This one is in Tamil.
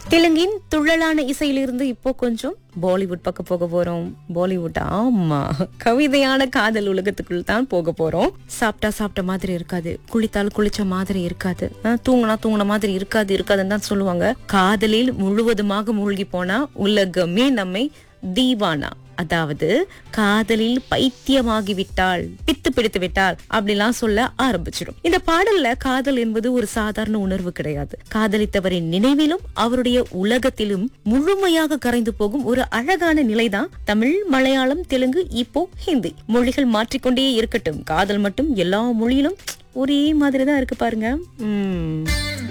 தெலுங்கின் துள்ளலான இசையிலிருந்து இப்போ கொஞ்சம் பாலிவுட் பக்கம் போக போறோம் பாலிவுட் ஆமா கவிதையான காதல் உலகத்துக்குள் தான் போக போறோம் சாப்பிட்டா சாப்பிட்ட மாதிரி இருக்காது குளித்தால் குளிச்ச மாதிரி இருக்காது ஆஹ், தூங்குனா தூங்குன மாதிரி இருக்காது இருக்காதுன்னு தான் சொல்லுவாங்க காதலில் முழுவதுமாக மூழ்கி போனா உலகமே நம்மை தீவானா அதாவது காதலில் பைத்தியமாகி விட்டாள் பித்து பிடித்து விட்டாள் அப்படிலாம் சொல்ல ஆரம்பிச்சிடும் இந்த பாடல்ல காதல் என்பது ஒரு சாதாரண உணர்வு கிடையாது காதலித்தவரின் நினைவிலும் அவருடைய உலகத்திலும் முழுமையாக கரைந்து போகும் ஒரு அழகான நிலைதான் தமிழ் மலையாளம் தெலுங்கு இப்போ ஹிந்தி மொழிகள் மாற்றிக்கொண்டே இருக்கட்டும் காதல் மட்டும் எல்லா மொழியிலும் ஒரே மாதிரி தான் இருக்கு பாருங்க உம்